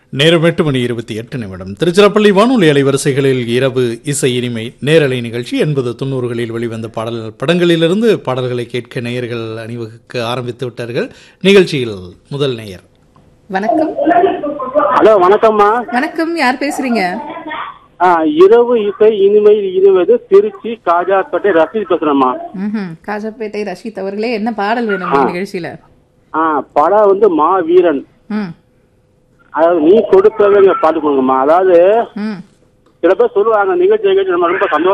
நேரம் எட்டு மணி இருபத்தி எட்டு நிமிடம் திருச்சிராப்பள்ளி வானொலி அலைவரிசைகளில் இரவு இசை இனிமை நேரலை நிகழ்ச்சி எண்பது தொண்ணூறுகளில் வெளிவந்த பாடல் படங்களிலிருந்து பாடல்களை கேட்க நேயர்கள் அணிவகுக்க ஆரம்பித்து விட்டார்கள் நிகழ்ச்சியில் முதல் நேயர் வணக்கம் ஹலோ வணக்கம்மா வணக்கம் யார் பேசுறீங்க ஆ, இரவு இசை இனிமையில் இனிவது திருச்சி காஜாப்பேட்டை ரசீத் பேசுறேம்மா ம்ஹும். காஜாப்பேட்டை ரஷீத் அவர்களே என்ன பாடல் வேணும் இந்த நிகழ்ச்சியில ஆ படம் வந்து மா வீரன் ம் அதாவது நீ கொடுக்கவே பாட்டு கொடுங்கம்மா அதாவது ம் சில பேர் சொல்லுவாங்க நிகழ்ச்சி நிகழ்ச்சி நம்ம ரொம்ப சந்தோஷம்